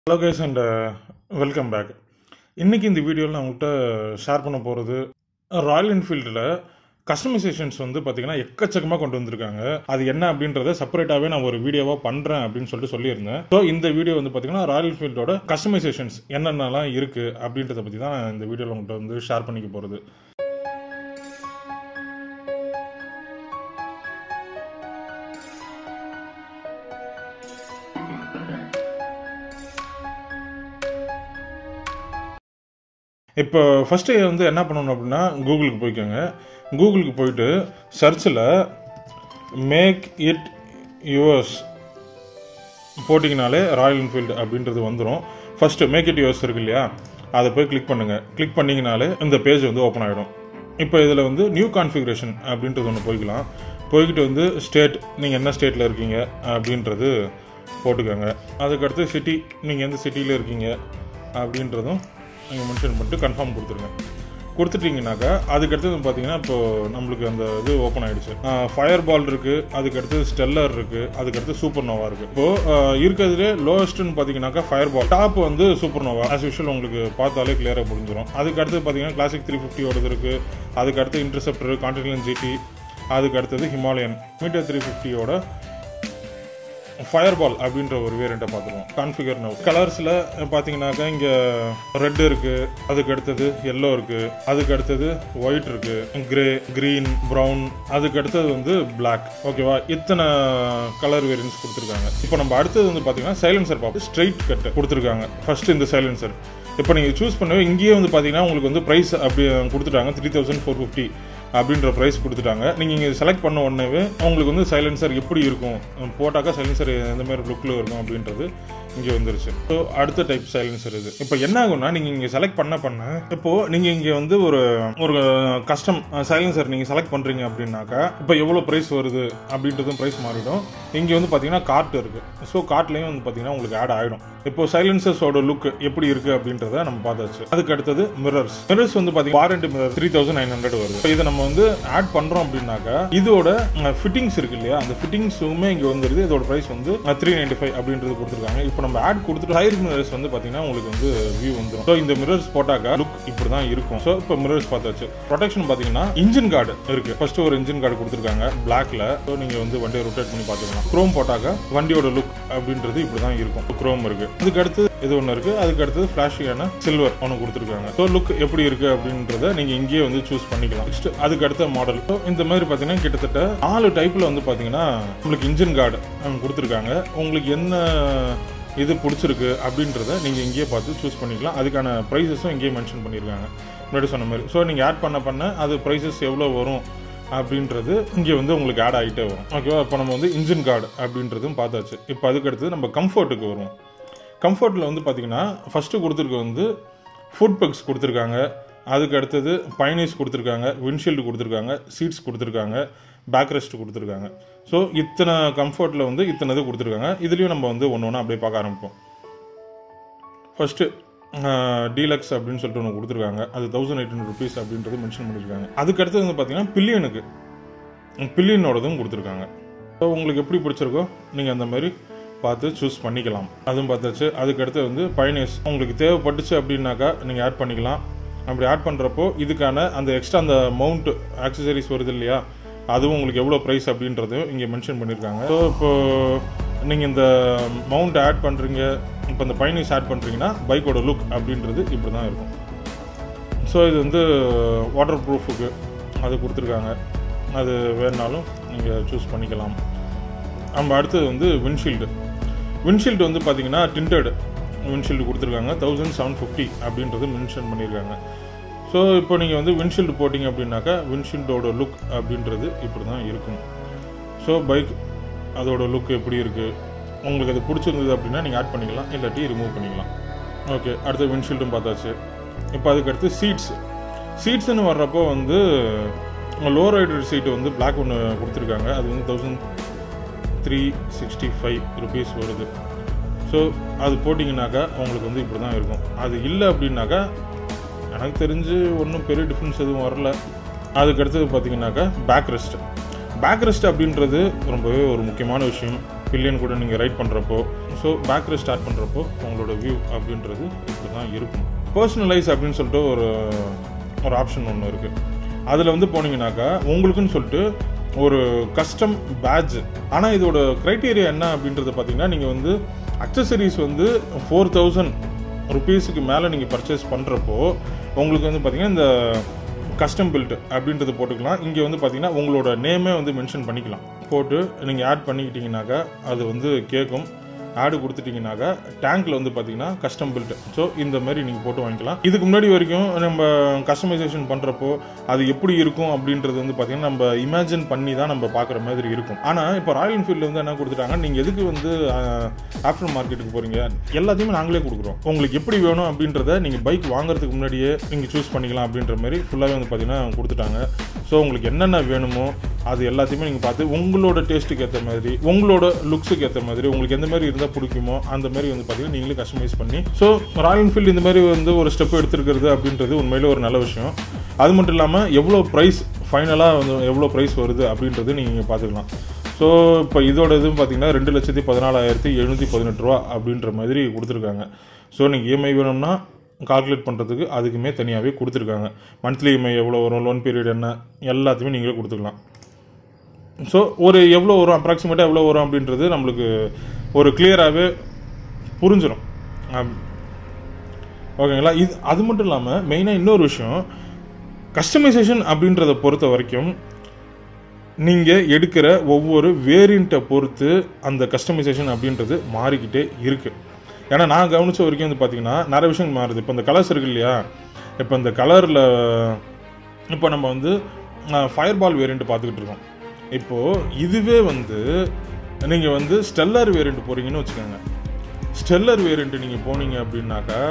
hello guys and welcome back இன்றைக்கி இந்த வீடியோவில் நான் உங்கள்கிட்ட ஷேர் பண்ண போகிறது ராயல் என்ஃபீல்டில் கஸ்டமைசேஷன்ஸ் வந்து பார்த்திங்கன்னா எக்கச்சக்கமாக கொண்டு வந்திருக்காங்க அது என்ன அப்படின்றத செப்பரேட்டாகவே நான் ஒரு வீடியோவாக பண்ணுறேன் அப்படின்னு சொல்லிட்டு சொல்லியிருந்தேன் ஸோ இந்த வீடியோ வந்து பார்த்திங்கன்னா ராயல் என்ஃபீல்டோட கஸ்டமைசேஷன்ஸ் என்னென்னலாம் இருக்குது அப்படின்றத பற்றி தான் நான் இந்த வீடியோவில் உங்கள்கிட்ட வந்து ஷேர் பண்ணிக்க போகிறது இப்போ ஃபஸ்ட்டு வந்து என்ன பண்ணணும் அப்படின்னா கூகுளுக்கு போய்க்கோங்க கூகுளுக்கு போயிட்டு சர்ச்சில் மேக் இட் யுவர்ஸ் போட்டிங்கனாலே ராயல் என்ஃபீல்டு அப்படின்றது வந்துடும் ஃபஸ்ட்டு மேக் இட் யுவர்ஸ் இருக்கு இல்லையா அதை போய் கிளிக் பண்ணுங்கள் கிளிக் பண்ணிங்கனாலே இந்த பேஜ் வந்து ஓப்பன் ஆகிடும் இப்போ இதில் வந்து நியூ கான்ஃபிகரேஷன் அப்படின்றது ஒன்று போய்க்கலாம் போய்கிட்டு வந்து ஸ்டேட் நீங்கள் என்ன ஸ்டேட்டில் இருக்கீங்க அப்படின்றது போட்டுக்கோங்க அதுக்கடுத்து சிட்டி நீங்கள் எந்த சிட்டியில் இருக்கீங்க அப்படின்றதும் நீங்கள் மென்ஷன் பண்ணிட்டு கன்ஃபார்ம் கொடுத்துருங்க கொடுத்துட்டீங்கனாக்கா அதுக்கடுத்தது பார்த்தீங்கன்னா இப்போ நம்மளுக்கு அந்த இது ஓப்பன் ஆயிடுச்சு ஃபயர் பால் இருக்குது அதுக்கடுத்து ஸ்டெல்லர் இருக்குது அதுக்கடுத்து சூப்பர் நோவா இருக்குது இப்போது இருக்கிறதுலே லோவஸ்ட்னு பார்த்தீங்கன்னாக்கா ஃபயர் பால் டாப் வந்து சூப்பர் நோவா ஆஸ் யூஷுவல் உங்களுக்கு பார்த்தாலே கிளியராக புரிஞ்சிடும் அதுக்கடுத்து பார்த்தீங்கன்னா கிளாசிக் த்ரீ ஃபிஃப்டியோடது இருக்குது அதுக்கடுத்து இன்டர்செப்டர் கான்டினல் ஜிடி அதுக்கு அடுத்தது ஹிமாலயன் மீட்டர் த்ரீ ஃபிஃப்டியோட ஃபயர் பால் அப்படின்ற ஒரு வேரியண்ட்டை பார்த்துருவோம் கான்ஃபிகர் நவ் கலர்ஸில் பார்த்தீங்கன்னாக்கா இங்கே ரெட் இருக்குது அதுக்கு அடுத்தது எல்லோ இருக்குது அதுக்கு அடுத்தது ஒயிட் இருக்குது கிரே க்ரீன் ப்ரௌன் அதுக்கு அடுத்தது வந்து பிளாக் ஓகேவா இத்தனை கலர் வேரியன்ஸ் கொடுத்துருக்காங்க இப்போ நம்ம அடுத்தது வந்து பார்த்தீங்கன்னா சைலன்சர் பார்ப்போம் ஸ்ட்ரைட் கட் கொடுத்துருக்காங்க ஃபர்ஸ்ட் இந்த சைலன்சர் இப்போ நீங்கள் சூஸ் பண்ணவே இங்கேயே வந்து பார்த்தீங்கன்னா உங்களுக்கு வந்து ப்ரைஸ் அப்படி கொடுத்துட்டாங்க த்ரீ தௌசண்ட் ஃபோர் ஃபிஃப்டி அப்படின்ற ப்ரைஸ் கொடுத்துட்டாங்க நீங்கள் இங்கே செலக்ட் பண்ண உடனே உங்களுக்கு வந்து சைலன்சர் எப்படி இருக்கும் போட்டாக்கா சைலன்சர் எந்த மாதிரி லுக்கில் இருக்கும் அப்படின்றது இங்கே வந்துருச்சு ஸோ அடுத்த டைப் சைலன்சர் இது இப்போ என்ன ஆகும்னா நீங்கள் இங்கே செலக்ட் பண்ண பண்ண இப்போது நீங்கள் இங்கே வந்து ஒரு ஒரு கஸ்டம் சைலன்சர் நீங்கள் செலக்ட் பண்ணுறீங்க அப்படின்னாக்கா இப்போ எவ்வளோ ப்ரைஸ் வருது அப்படின்றதும் ப்ரைஸ் மாறிடும் இங்கே வந்து பார்த்தீங்கன்னா கார்ட் இருக்குது ஸோ கார்ட்லேயும் வந்து பார்த்தீங்கன்னா உங்களுக்கு ஆட் ஆகிடும் இப்போ சைலன்சர்ஸோட லுக் எப்படி இருக்குது அப்படின்றத நம்ம பார்த்தாச்சு அதுக்கு அடுத்தது மிரர்ஸ் மிரர்ஸ் வந்து பார்த்தீங்கன்னா warranty mirror three thousand nine hundred வருது இப்போ இதை நம்ம வந்து ஆட் பண்ணுறோம் அப்படின்னாக்கா இதோட ஃபிட்டிங்ஸ் இருக்கு இல்லையா அந்த ஃபிட்டிங்ஸுமே இங்கே வந்துருது இதோட ப்ரைஸ் வந்து த்ரீ நைன்டி ஃபைவ் அப்படின்றது கொடுத்துருக்காங்க இப்போ நம்ம ஆட் கொடுத்துட்டு சைடு மிரர்ஸ் வந்து பார்த்தீங்கன்னா உங்களுக்கு வந்து வியூ வந்துடும் ஸோ இந்த மிரர்ஸ் போட்டாக்கா லுக் இப்படி தான் இருக்கும் ஸோ இப்போ மிரர்ஸ் பார்த்தாச்சு ப்ரொடெக்ஷன் பார்த்தீங்கன்னா இன்ஜின் கார்டு இருக்கு ஃபர்ஸ்ட் ஒரு இன்ஜின் கார்டு கொடுத்துருக்காங்க பிளாக்ல ஸோ நீங்கள் வந்து வண்டியை ரொட்டேட் பண்ணி பார்த்துக்கலாம் க்ரோம் போட்டாக்கா வண்டியோட லுக் அப்படின்றது இப்படி தான் இருக்கும் க்ரோம் இருக்கு அதுக்கு அடுத்து இது ஒன்று இருக்கு அதுக்கு அடுத்தது ஃபிளாஷியான சில்வர் ஒன்று கொடுத்துருக்காங்க ஸோ லுக் எப்படி இருக்கு அப்படின்றத நீங்க இங்கேயே வந்து சூஸ் பண்ணிக்கலாம் நெக்ஸ்ட் அதுக்கு அடுத்த மாடல் ஸோ இந்த மாதிரி பார்த்தீங்கன்னா கிட்டத்தட்ட நாலு டைப்ல வந்து பார்த்தீங்கன்னா உங்களுக்கு இன்ஜின் கார்டு கொடுத்துருக்காங்க உங்களுக்கு என்ன இது பிடிச்சிருக்கு அப்படின்றத நீங்கள் இங்கேயே பார்த்து சூஸ் பண்ணிக்கலாம் அதுக்கான ப்ரைஸஸும் இங்கேயே மென்ஷன் பண்ணியிருக்காங்க முன்னாடி சொன்ன மாதிரி ஸோ நீங்கள் ஆட் பண்ண பண்ண அது ப்ரைஸஸ் எவ்வளோ வரும் அப்படின்றது இங்கே வந்து உங்களுக்கு ஆட் ஆகிட்டே வரும் ஓகேவா இப்போ நம்ம வந்து இன்ஜின் கார்டு அப்படின்றதும் பார்த்தாச்சு இப்போ அதுக்கு அடுத்தது நம்ம கம்ஃபர்ட்டுக்கு வருவோம் கம்ஃபர்ட்டில் வந்து பார்த்தீங்கன்னா ஃபஸ்ட்டு கொடுத்துருக்க வந்து ஃபுட் பக்ஸ் கொடுத்துருக்காங்க அதுக்கு அடுத்தது பைனீஸ் கொடுத்துருக்காங்க விண்ட்ஷீல்டு கொடுத்துருக்காங்க சீட்ஸ் கொடுத்துருக்காங்க பேக் ரெஸ்ட் கொடுத்துருக்காங்க ஸோ இத்தனை கம்ஃபர்ட்டில் வந்து இத்தனை இது கொடுத்துருக்காங்க இதுலேயும் நம்ம வந்து ஒன்று ஒன்று அப்படியே பார்க்க ஆரம்பிப்போம் ஃபஸ்ட்டு டீலக்ஸ் அப்படின்னு சொல்லிட்டு ஒன்று கொடுத்துருக்காங்க அது தௌசண்ட் எயிட் ஹண்ட்ரட் ருபீஸ் அப்படின்றது மென்ஷன் பண்ணியிருக்காங்க அதுக்கு அடுத்தது வந்து பார்த்தீங்கன்னா பில்லியனுக்கு பில்லியனோடதும் கொடுத்துருக்காங்க ஸோ உங்களுக்கு எப்படி பிடிச்சிருக்கோ நீங்கள் அந்த மாதிரி பார்த்து சூஸ் பண்ணிக்கலாம் அதுவும் பார்த்தாச்சு அதுக்கடுத்து வந்து பைனேஸ் உங்களுக்கு தேவைப்பட்டுச்சு அப்படின்னாக்கா நீங்கள் ஆட் பண்ணிக்கலாம் அப்படி ஆட் பண்ணுறப்போ இதுக்கான அந்த எக்ஸ்ட்ரா அந்த மவுண்ட் ஆக்சசரிஸ் வருது இல்லையா அதுவும் உங்களுக்கு எவ்வளோ ப்ரைஸ் அப்படின்றதையும் இங்கே மென்ஷன் பண்ணியிருக்காங்க ஸோ இப்போது நீங்கள் இந்த மவுண்ட் ஆட் பண்ணுறீங்க இப்போ இந்த பைனீஸ் ஆட் பண்ணுறீங்கன்னா பைக்கோட லுக் அப்படின்றது இப்படி தான் இருக்கும் ஸோ இது வந்து வாட்டர் ப்ரூஃபுக்கு அது கொடுத்துருக்காங்க அது வேணுனாலும் நீங்கள் சூஸ் பண்ணிக்கலாம் நம்ம அடுத்தது வந்து விண்ட்ஷீல்டு விண்ட்ஷீல்டு வந்து பார்த்தீங்கன்னா டிண்டட் விண்ட்ஷீல்டு கொடுத்துருக்காங்க தௌசண்ட் செவன் ஃபிஃப்டி அப்படின்றது மென்ஷன் பண்ணியிருக்காங்க ஸோ இப்போ நீங்கள் வந்து விண்ட்ஷீல்டு போட்டிங்க அப்படின்னாக்கா விண்ட்ஷீல்டோட லுக் அப்படின்றது இப்படி தான் இருக்கும் ஸோ பைக் அதோட லுக் எப்படி இருக்குது உங்களுக்கு அது பிடிச்சிருந்தது அப்படின்னா நீங்கள் ஆட் பண்ணிக்கலாம் இல்லாட்டி ரிமூவ் பண்ணிக்கலாம் ஓகே அடுத்த விண்ட்ஷீல்டும் பார்த்தாச்சு இப்போ அதுக்கடுத்து சீட்ஸ் சீட்ஸ்னு வர்றப்போ வந்து லோ ரைடர் சீட்டு வந்து பிளாக் ஒன்று கொடுத்துருக்காங்க அது வந்து thousand three sixty five rupees வருது ஸோ அது போட்டிங்கனாக்கா உங்களுக்கு வந்து இப்படி தான் இருக்கும் அது இல்லை அப்படின்னாக்கா எனக்கு தெரிஞ்சு ஒன்றும் பெரிய டிஃப்ரென்ஸ் எதுவும் வரல அதுக்கு அடுத்தது பார்த்தீங்கன்னாக்கா பேக் ரெஸ்ட் பேக் ரெஸ்ட் அப்படின்றது ரொம்பவே ஒரு முக்கியமான விஷயம் பில்லியன் கூட நீங்கள் ரைட் பண்ணுறப்போ ஸோ பேக்கரை ஸ்டார்ட் பண்ணுறப்போ உங்களோட வியூ அப்படின்றது இப்படி தான் இருக்கும் பர்சனலைஸ் அப்படின்னு சொல்லிட்டு ஒரு ஒரு ஆப்ஷன் ஒன்று இருக்குது அதில் வந்து போனீங்கன்னாக்கா உங்களுக்குன்னு சொல்லிட்டு ஒரு கஸ்டம் பேட்ஜ் ஆனால் இதோட க்ரைட்டீரியா என்ன அப்படின்றது பார்த்தீங்கன்னா நீங்கள் வந்து அக்சசரிஸ் வந்து ஃபோர் தௌசண்ட் ருபீஸுக்கு மேலே நீங்கள் பர்ச்சேஸ் பண்ணுறப்போ உங்களுக்கு வந்து பார்த்தீங்கன்னா இந்த கஸ்டம் பில்ட் அப்படின்றது போட்டுக்கலாம் இங்கே வந்து பார்த்தீங்கன்னா உங்களோட நேமே வந்து மென்ஷன் பண்ணிக்கலாம் போட்டு நீங்கள் ஆட் பண்ணிக்கிட்டீங்கன்னாக்கா அது வந்து கேட்கும் ஆடு கொடுத்துட்டீங்கன்னாக்கா டேங்க்ல வந்து பார்த்தீங்கன்னா கஸ்டம் பில்ட் ஸோ இந்த மாதிரி நீங்கள் போட்டு வாங்கிக்கலாம் இதுக்கு முன்னாடி வரைக்கும் நம்ம கஸ்டமைசேஷன் பண்ணுறப்போ அது எப்படி இருக்கும் அப்படின்றது வந்து பார்த்தீங்கன்னா நம்ம இமேஜின் பண்ணி தான் நம்ம பார்க்குற மாதிரி இருக்கும் ஆனால் இப்போ ராயல் என்ஃபீல்டில் வந்து என்ன கொடுத்துட்டாங்க நீங்கள் எதுக்கு வந்து ஆஃப்டர் மார்க்கெட்டுக்கு போகிறீங்க எல்லாத்தையுமே நாங்களே கொடுக்குறோம் உங்களுக்கு எப்படி வேணும் அப்படின்றத நீங்கள் பைக் வாங்குறதுக்கு முன்னாடியே நீங்கள் சூஸ் பண்ணிக்கலாம் அப்படின்ற மாதிரி ஃபுல்லாகவே வந்து பார்த்தீங்கன்னா கொடுத்துட்டாங்க ஸோ உங்களுக்கு என்னென்ன வேணுமோ அது எல்லாத்தையுமே நீங்கள் பார்த்து உங்களோட டேஸ்ட்டுக்கு ஏற்ற மாதிரி உங்களோட லுக்ஸுக்கு ஏற்ற மாதிரி உங்களுக்கு எந்த மாதிரி இருந்தால் பிடிக்குமோ அந்த மாதிரி வந்து பார்த்தீங்கன்னா நீங்களே கஸ்டமைஸ் பண்ணி ஸோ ராயல் என்ஃபீல்டு இந்த மாதிரி வந்து ஒரு ஸ்டெப் எடுத்துருக்கிறது அப்படின்றது உண்மையிலே ஒரு நல்ல விஷயம் அது மட்டும் இல்லாமல் எவ்வளோ ப்ரைஸ் ஃபைனலாக வந்து எவ்வளோ ப்ரைஸ் வருது அப்படின்றது நீங்கள் பார்த்துக்கலாம் ஸோ இப்போ இதோட இதுவும் பார்த்தீங்கன்னா ரெண்டு லட்சத்தி பதினாலாயிரத்தி எழுநூற்றி பதினெட்டு ரூபா அப்படின்ற மாதிரி கொடுத்துருக்காங்க ஸோ நீங்கள் இஎம்ஐ வேணும்னா கால்குலேட் பண்ணுறதுக்கு அதுக்குமே தனியாகவே கொடுத்துருக்காங்க மந்த்லி இஎம்ஐ எவ்வளோ வரும் லோன் பீரியட் என்ன எல்லாத்தையுமே நீங்களே கொடுத்துக்கலாம் ஸோ ஒரு எவ்வளோ வரும் அப்ராக்சிமேட்டாக எவ்வளோ வரும் அப்படின்றது நம்மளுக்கு ஒரு கிளியராகவே புரிஞ்சிடும் ஓகேங்களா இது அது மட்டும் இல்லாமல் மெயினாக இன்னொரு விஷயம் கஸ்டமைசேஷன் அப்படின்றத பொறுத்த வரைக்கும் நீங்கள் எடுக்கிற ஒவ்வொரு வேரியண்ட்டை பொறுத்து அந்த கஸ்டமைசேஷன் அப்படின்றது மாறிக்கிட்டே இருக்குது ஏன்னா நான் கவனித்த வரைக்கும் வந்து பார்த்தீங்கன்னா நிறைய விஷயம் மாறுது இப்போ இந்த கலர்ஸ் இருக்கு இல்லையா இப்போ இந்த கலரில் இப்போ நம்ம வந்து ஃபயர் பால் வேரியண்ட் பார்த்துக்கிட்டு இருக்கோம் இப்போது இதுவே வந்து நீங்கள் வந்து ஸ்டெல்லர் வேரியண்ட் போகிறீங்கன்னு வச்சுக்கோங்க ஸ்டெல்லர் வேரியண்ட் நீங்கள் போனீங்க அப்படின்னாக்கா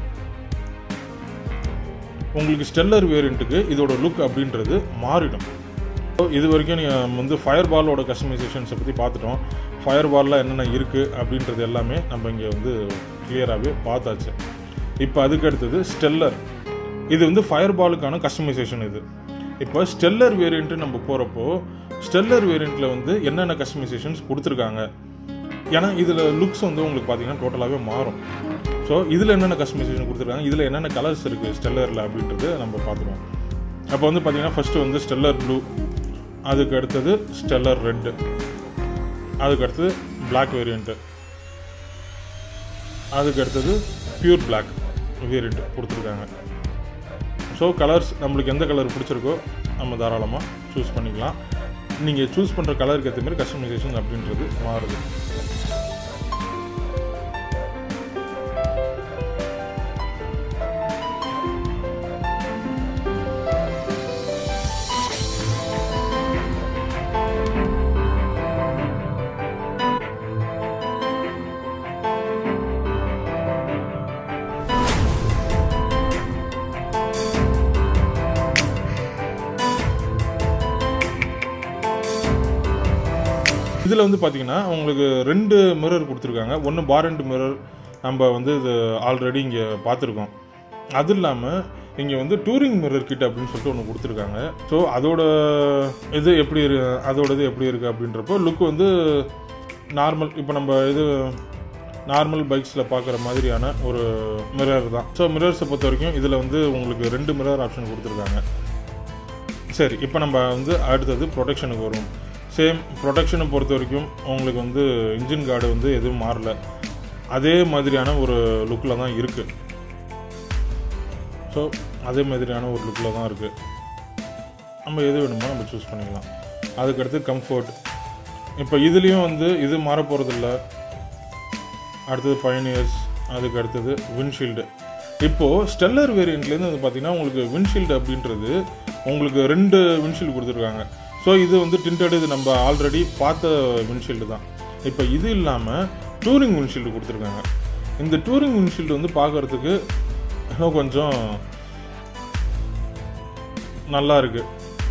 உங்களுக்கு ஸ்டெல்லர் வேரியண்ட்டுக்கு இதோட லுக் அப்படின்றது மாறிடும் ஸோ இது வரைக்கும் நீங்கள் வந்து ஃபயர் பாலோட கஸ்டமைசேஷன்ஸை பற்றி பார்த்துட்டோம் ஃபயர் பாலில் என்னென்ன இருக்குது அப்படின்றது எல்லாமே நம்ம இங்கே வந்து கிளியராகவே பார்த்தாச்சு இப்போ அதுக்கு அடுத்தது ஸ்டெல்லர் இது வந்து ஃபயர் பாலுக்கான கஸ்டமைசேஷன் இது இப்போ ஸ்டெல்லர் வேரியண்ட்டு நம்ம போகிறப்போ ஸ்டெல்லர் வேரியண்ட்டில் வந்து என்னென்ன கஸ்டமைசேஷன்ஸ் கொடுத்துருக்காங்க ஏன்னா இதில் லுக்ஸ் வந்து உங்களுக்கு பார்த்தீங்கன்னா டோட்டலாகவே மாறும் ஸோ இதில் என்னென்ன கஸ்டமைசேஷன் கொடுத்துருக்காங்க இதில் என்னென்ன கலர்ஸ் இருக்குது ஸ்டெல்லரில் அப்படின்றது நம்ம பார்த்துருவோம் அப்போ வந்து பார்த்தீங்கன்னா ஃபஸ்ட்டு வந்து ஸ்டெல்லர் ப்ளூ அதுக்கு அடுத்தது ஸ்டெல்லர் ரெட்டு அதுக்கு அடுத்தது பிளாக் வேரியண்ட்டு அதுக்கு அடுத்தது பியூர் பிளாக் வேரியண்ட் கொடுத்துருக்காங்க ஸோ கலர்ஸ் நம்மளுக்கு எந்த கலர் பிடிச்சிருக்கோ நம்ம தாராளமாக சூஸ் பண்ணிக்கலாம் நீங்கள் சூஸ் பண்ணுற கலருக்கு ஏற்ற மாதிரி கஸ்டமைசேஷன் அப்படின்றது மாறுது இதில் வந்து பார்த்தீங்கன்னா உங்களுக்கு ரெண்டு மிரர் கொடுத்துருக்காங்க ஒன்று பாரண்ட் மிரர் நம்ம வந்து இது ஆல்ரெடி இங்கே பார்த்துருக்கோம் அது இல்லாமல் இங்கே வந்து டூரிங் மிரர் கிட் அப்படின்னு சொல்லிட்டு ஒன்று கொடுத்துருக்காங்க ஸோ அதோட இது எப்படி இரு அதோட இது எப்படி இருக்குது அப்படின்றப்போ லுக் வந்து நார்மல் இப்போ நம்ம இது நார்மல் பைக்ஸில் பார்க்குற மாதிரியான ஒரு மிரர் தான் ஸோ மிரர்ஸை பொறுத்த வரைக்கும் இதில் வந்து உங்களுக்கு ரெண்டு மிரர் ஆப்ஷன் கொடுத்துருக்காங்க சரி இப்போ நம்ம வந்து அடுத்தது ப்ரொடெக்ஷனுக்கு வரும் சேம் ப்ரொடெக்ஷனை பொறுத்த வரைக்கும் உங்களுக்கு வந்து இன்ஜின் கார்டு வந்து எதுவும் மாறல அதே மாதிரியான ஒரு லுக்கில் தான் இருக்குது ஸோ அதே மாதிரியான ஒரு லுக்கில் தான் இருக்குது நம்ம எது வேணுமோ நம்ம சூஸ் பண்ணிக்கலாம் அதுக்கடுத்து கம்ஃபர்ட் இப்போ இதுலேயும் வந்து இது மாற போகிறதில்ல அடுத்தது பயனியர்ஸ் அதுக்கு அடுத்தது விண்ட்ஷீல்டு இப்போது ஸ்டெல்லர் வேரியண்ட்லேருந்து வந்து பார்த்தீங்கன்னா உங்களுக்கு விண்ட்ஷீல்டு அப்படின்றது உங்களுக்கு ரெண்டு விண்ட்ஷீல்டு கொடுத்துருக்காங்க ஸோ இது வந்து டிண்டட் இது நம்ம ஆல்ரெடி பார்த்த விண்ட்ஷீல்டு தான் இப்போ இது இல்லாமல் டூரிங் விண்ட்ஷீல்டு கொடுத்துருக்காங்க இந்த டூரிங் விண்ட்ஷீல்டு வந்து பார்க்குறதுக்கு இன்னும் கொஞ்சம் நல்லா இருக்குது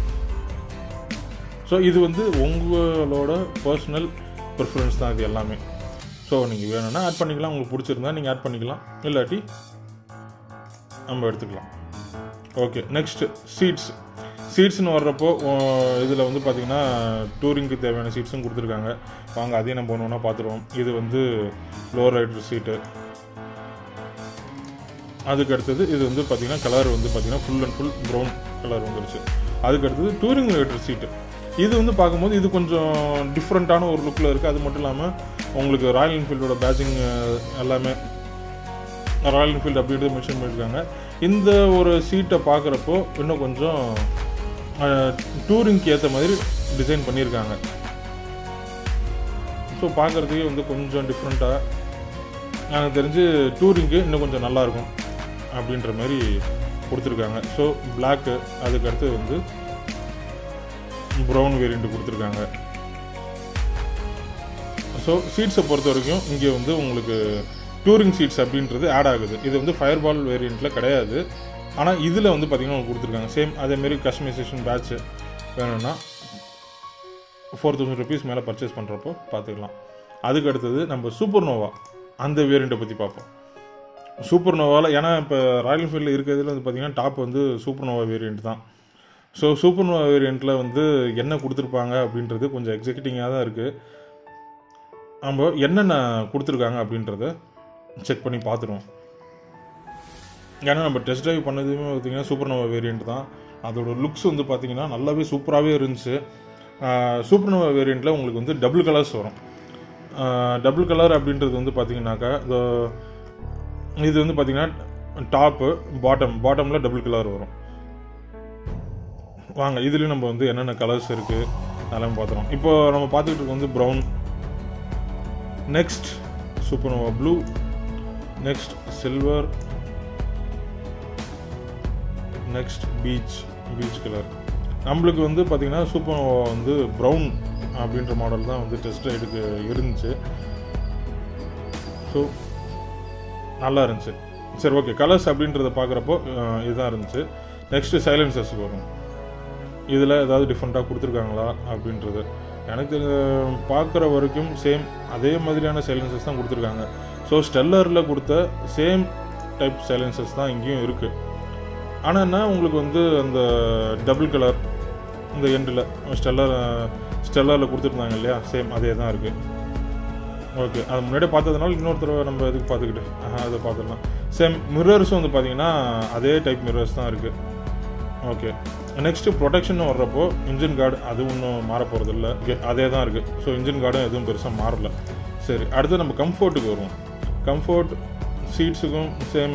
ஸோ இது வந்து உங்களோட பர்சனல் ப்ரிஃபரன்ஸ் தான் இது எல்லாமே ஸோ நீங்கள் வேணும்னா ஆட் பண்ணிக்கலாம் உங்களுக்கு பிடிச்சிருந்தா நீங்கள் ஆட் பண்ணிக்கலாம் இல்லாட்டி நம்ம எடுத்துக்கலாம் ஓகே நெக்ஸ்ட் சீட்ஸ் சீட்ஸ்னு வர்றப்போ இதில் வந்து பார்த்திங்கன்னா டூரிங்க்கு தேவையான சீட்ஸும் கொடுத்துருக்காங்க வாங்க அதையும் நம்ம ஒன்று ஒன்றா பார்த்துருவோம் இது வந்து லோவர் ரைடர் சீட்டு அதுக்கு அடுத்தது இது வந்து பார்த்திங்கன்னா கலர் வந்து பார்த்திங்கன்னா full and full brown colour வந்துருச்சு அதுக்கு அடுத்தது டூரிங் ரைடர் சீட்டு இது வந்து பார்க்கும்போது இது கொஞ்சம் டிஃப்ரெண்ட்டான ஒரு லுக்கில் இருக்குது அது மட்டும் இல்லாமல் உங்களுக்கு ராயல் என்ஃபீல்டோட பேட்சிங் எல்லாமே ராயல் என்ஃபீல்டு அப்படின்றது மென்ஷன் பண்ணியிருக்காங்க இந்த ஒரு சீட்டை பார்க்குறப்போ இன்னும் கொஞ்சம் டூரிங்க்கு ஏற்ற மாதிரி டிசைன் பண்ணியிருக்காங்க ஸோ பார்க்குறதுக்கே வந்து கொஞ்சம் டிஃப்ரெண்ட்டாக எனக்கு தெரிஞ்சு டூரிங்க்கு இன்னும் கொஞ்சம் நல்லாயிருக்கும் அப்படின்ற மாதிரி கொடுத்துருக்காங்க ஸோ பிளாக்கு அதுக்கு அடுத்து வந்து ப்ரௌன் வேரியண்ட் கொடுத்துருக்காங்க ஸோ சீட்ஸை பொறுத்த வரைக்கும் இங்கே வந்து உங்களுக்கு டூரிங் சீட்ஸ் அப்படின்றது ஆட் ஆகுது இது வந்து ஃபயர் பால் வேரியண்ட்டில் கிடையாது ஆனால் இதில் வந்து பார்த்திங்கன்னா உங்களுக்கு கொடுத்துருக்காங்க சேம் அதேமாரி கஸ்டமைசேஷன் பேட்ச் வேணும்னா ஃபோர் தௌசண்ட் ருபீஸ் மேலே பர்ச்சேஸ் பண்ணுறப்போ பார்த்துக்கலாம் அதுக்கு அடுத்தது நம்ம சூப்பர் நோவா அந்த வேரியண்ட்டை பற்றி பார்ப்போம் சூப்பர் நோவாவில் ஏன்னா இப்போ ராயல் என்ஃபீல்டில் இருக்கிறதுல வந்து பார்த்திங்கன்னா டாப் வந்து சூப்பர் நோவா வேரியண்ட் தான் ஸோ சூப்பர் நோவா வேரியண்ட்டில் வந்து என்ன கொடுத்துருப்பாங்க அப்படின்றது கொஞ்சம் எக்ஸிக்யூட்டிங்காக தான் இருக்குது நம்ம என்னென்ன கொடுத்துருக்காங்க அப்படின்றத செக் பண்ணி பார்த்துருவோம் ஏன்னா நம்ம டெஸ்ட் ட்ரைவ் பண்ணதுமே பார்த்திங்கன்னா சூப்பர் நோவா வேரியண்ட் தான் அதோட லுக்ஸ் வந்து பார்த்திங்கன்னா நல்லாவே சூப்பராகவே இருந்துச்சு சூப்பர் நோவா வேரியண்ட்டில் உங்களுக்கு வந்து டபுள் கலர்ஸ் வரும் டபுள் கலர் அப்படின்றது வந்து பார்த்திங்கனாக்கா இது வந்து பார்த்திங்கன்னா டாப்பு பாட்டம் பாட்டமில் டபுள் கலர் வரும் வாங்க இதுலேயும் நம்ம வந்து என்னென்ன கலர்ஸ் இருக்குது அதெல்லாம் பார்த்துறோம் இப்போ நம்ம பார்த்துக்கிட்டு இருக்க வந்து brown next Supernova blue next silver next peach peach colour நம்மளுக்கு வந்து பார்த்திங்கன்னா சூப்பர் நோவா வந்து ப்ரௌன் அப்படின்ற மாடல் தான் வந்து டெஸ்ட் ரைடுக்கு இருந்துச்சு ஸோ நல்லா இருந்துச்சு சரி ஓகே கலர்ஸ் அப்படின்றத பார்க்குறப்போ இதுதான் இருந்துச்சு நெக்ஸ்ட்டு சைலன்சர்ஸுக்கு வரும் இதில் ஏதாவது டிஃப்ரெண்ட்டாக கொடுத்துருக்காங்களா அப்படின்றது எனக்கு பார்க்குற வரைக்கும் சேம் அதே மாதிரியான சைலன்சர்ஸ் தான் கொடுத்துருக்காங்க ஸோ ஸ்டெல்லரில் கொடுத்த சேம் டைப் சைலன்சர்ஸ் தான் இங்கேயும் இருக்குது ஆனால் என்ன உங்களுக்கு வந்து அந்த டபுள் கலர் இந்த எண்டில் ஸ்டெல்லர் ஸ்டெல்லரில் கொடுத்துருந்தாங்க இல்லையா சேம் அதே தான் இருக்குது ஓகே அது முன்னாடியே பார்த்ததுனால இன்னொரு தடவை நம்ம இதுக்கு பார்த்துக்கிட்டு அதை பார்த்துடலாம் சேம் மிரர்ஸும் வந்து பார்த்தீங்கன்னா அதே டைப் மிரர்ஸ் தான் இருக்குது ஓகே நெக்ஸ்ட்டு ப்ரொடெக்ஷன் வர்றப்போ இன்ஜின் கார்டு அது ஒன்றும் மாற போகிறது இல்லை ஓகே அதே தான் இருக்குது ஸோ இன்ஜின் கார்டும் எதுவும் பெருசாக மாறல சரி அடுத்து நம்ம கம்ஃபர்ட்டுக்கு வருவோம் கம்ஃபர்ட் சீட்ஸுக்கும் சேம்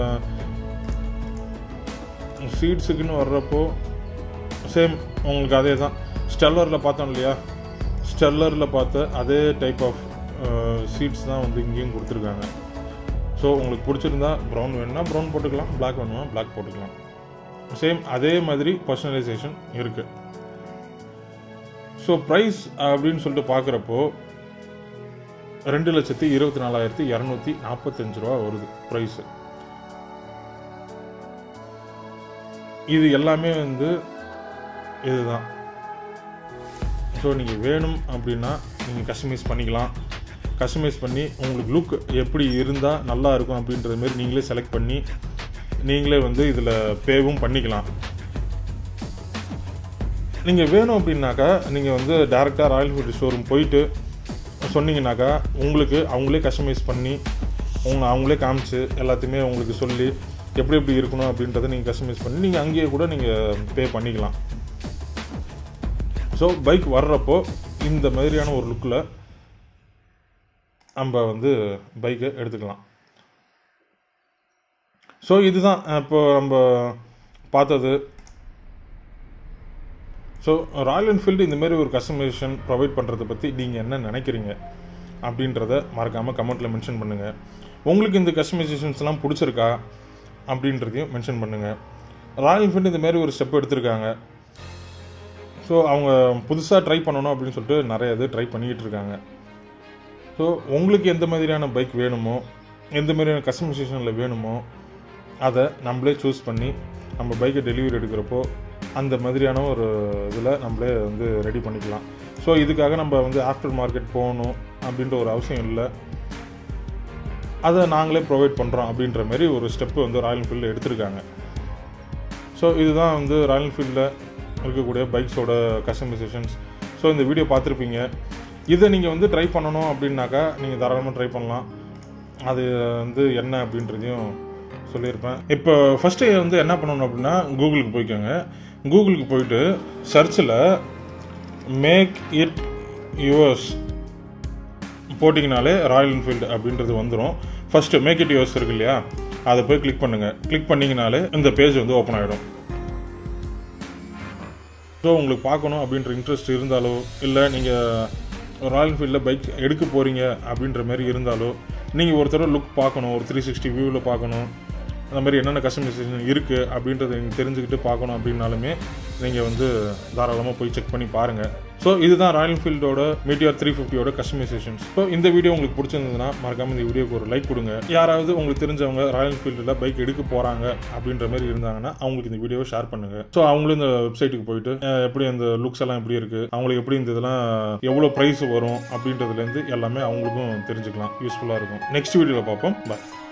சீட்ஸுக்குன்னு வர்றப்போ சேம் உங்களுக்கு அதே தான் ஸ்டெல்லரில் பார்த்தோம் இல்லையா ஸ்டெல்லரில் பார்த்த அதே டைப் ஆஃப் சீட்ஸ் தான் வந்து இங்கேயும் கொடுத்துருக்காங்க ஸோ உங்களுக்கு பிடிச்சிருந்தா ப்ரௌன் வேணும்னா ப்ரௌன் போட்டுக்கலாம் பிளாக் வேணும்னா பிளாக் போட்டுக்கலாம் சேம் அதே மாதிரி பர்சனலைசேஷன் இருக்குது ஸோ ப்ரைஸ் அப்படின்னு சொல்லிட்டு பார்க்குறப்போ ரெண்டு லட்சத்தி இருபத்தி நாலாயிரத்தி இரநூத்தி நாற்பத்தஞ்சு ரூபா வருது ப்ரைஸு இது எல்லாமே வந்து இதுதான் ஸோ நீங்கள் வேணும் அப்படின்னா நீங்கள் கஸ்டமைஸ் பண்ணிக்கலாம் கஸ்டமைஸ் பண்ணி உங்களுக்கு லுக் எப்படி இருந்தால் நல்லா இருக்கும் அப்படின்றது மாதிரி நீங்களே செலக்ட் பண்ணி நீங்களே வந்து இதில் பேவும் பண்ணிக்கலாம் நீங்கள் வேணும் அப்படின்னாக்கா நீங்கள் வந்து டேரெக்டாக ராயல் என்ஃபீல்டு ஷோரூம் போயிட்டு சொன்னீங்கன்னாக்கா உங்களுக்கு அவங்களே கஸ்டமைஸ் பண்ணி உங்க அவங்களே காமிச்சு எல்லாத்தையுமே உங்களுக்கு சொல்லி எப்படி எப்படி இருக்கணும் அப்படின்றத நீங்கள் கஸ்டமைஸ் பண்ணி நீங்கள் அங்கேயே கூட நீங்கள் பே பண்ணிக்கலாம் ஸோ பைக் வர்றப்போ இந்த மாதிரியான ஒரு லுக்கில் நம்ம வந்து பைக்கை எடுத்துக்கலாம் ஸோ இதுதான் இப்போ நம்ம பார்த்தது ஸோ ராயல் என்ஃபீல்டு இந்தமாரி ஒரு கஸ்டமைசேஷன் ப்ரொவைட் பண்ணுறதை பற்றி நீங்கள் என்ன நினைக்கிறீங்க அப்படின்றத மறக்காமல் கமெண்ட்டில் மென்ஷன் பண்ணுங்கள் உங்களுக்கு இந்த கஸ்டமைசேஷன்ஸ்லாம் பிடிச்சிருக்கா அப்படின்றதையும் மென்ஷன் பண்ணுங்கள் ராயல் என்ஃபீல்டு இந்தமாரி ஒரு ஸ்டெப் எடுத்திருக்காங்க ஸோ அவங்க புதுசாக ட்ரை பண்ணணும் அப்படின்னு சொல்லிட்டு நிறைய இது ட்ரை பண்ணிக்கிட்டு இருக்காங்க ஸோ உங்களுக்கு எந்த மாதிரியான பைக் வேணுமோ எந்த மாதிரியான கஸ்டமைசேஷனில் வேணுமோ அதை நம்மளே சூஸ் பண்ணி நம்ம பைக்கை டெலிவரி எடுக்கிறப்போ அந்த மாதிரியான ஒரு இதில் நம்மளே வந்து ரெடி பண்ணிக்கலாம் ஸோ இதுக்காக நம்ம வந்து ஆஃப்டர் மார்க்கெட் போகணும் அப்படின்ற ஒரு அவசியம் இல்லை அதை நாங்களே ப்ரொவைட் பண்ணுறோம் அப்படின்ற மாதிரி ஒரு ஸ்டெப்பு வந்து ராயல் என்ஃபீல்டில் எடுத்திருக்காங்க ஸோ இதுதான் வந்து ராயல் என்ஃபீல்டில் இருக்கக்கூடிய பைக்ஸோட கஸ்டமைசேஷன்ஸ் ஸோ இந்த வீடியோ பார்த்துருப்பீங்க இதை நீங்கள் வந்து ட்ரை பண்ணணும் அப்படின்னாக்கா நீங்கள் தாராளமாக ட்ரை பண்ணலாம் அது வந்து என்ன அப்படின்றதையும் சொல்லியிருப்பேன் இப்போ ஃபஸ்ட்டு வந்து என்ன பண்ணணும் அப்படின்னா கூகுளுக்கு போய்க்கோங்க கூகுளுக்கு போயிட்டு சர்ச்சில் மேக் இட் யுவர்ஸ் போட்டிங்கனாலே ராயல் என்ஃபீல்டு அப்படின்றது வந்துடும் ஃபஸ்ட்டு மேக் இட் யுவர்ஸ் இருக்கு இல்லையா அதை போய் கிளிக் பண்ணுங்கள் கிளிக் பண்ணிங்கனாலே இந்த பேஜ் வந்து ஓப்பன் ஆகிடும் ஸோ உங்களுக்கு பார்க்கணும் அப்படின்ற இன்ட்ரெஸ்ட் இருந்தாலோ இல்லை நீங்கள் ராயல் என்ஃபீல்டில் பைக் எடுக்க போகிறீங்க அப்படின்ற மாதிரி இருந்தாலோ நீங்கள் ஒரு தடவை லுக் பார்க்கணும் ஒரு த்ரீ சிக்ஸ்டி வியூவில் பார்க்கணும் அந்த மாதிரி என்னென்ன கஸ்டமைசேஷன் இருக்குது அப்படின்றத நீங்கள் தெரிஞ்சுக்கிட்டு பார்க்கணும் அப்படின்னாலுமே நீங்கள் வந்து தாராளமாக போய் செக் பண்ணி பாருங்கள் ஸோ இதுதான் ராயல் என்ஃபீல்டோட மீட்டியார் த்ரீ ஃபிஃப்டியோட கஸ்டமைசேஷன்ஸ் ஸோ இந்த வீடியோ உங்களுக்கு பிடிச்சிருந்ததுன்னா மறக்காம இந்த வீடியோக்கு ஒரு லைக் கொடுங்க யாராவது உங்களுக்கு தெரிஞ்சவங்க ராயல் என்ஃபீல்டில் பைக் எடுக்க போகிறாங்க அப்படின்ற மாதிரி இருந்தாங்கன்னா அவங்களுக்கு இந்த வீடியோவை ஷேர் பண்ணுங்க ஸோ அவங்களும் இந்த வெப்சைட்டுக்கு போயிட்டு அஹ், எப்படி அந்த லுக்ஸ் எல்லாம் எப்படி இருக்குது அவங்களுக்கு எப்படி இந்த இதெல்லாம் எவ்வளோ ப்ரைஸ் வரும் அப்படின்றதுலேருந்து எல்லாமே அவங்களுக்கும் தெரிஞ்சுக்கலாம் யூஸ்ஃபுல்லாக இருக்கும் நெக்ஸ்ட் வீடியோவில் பார்ப்போம் பாய்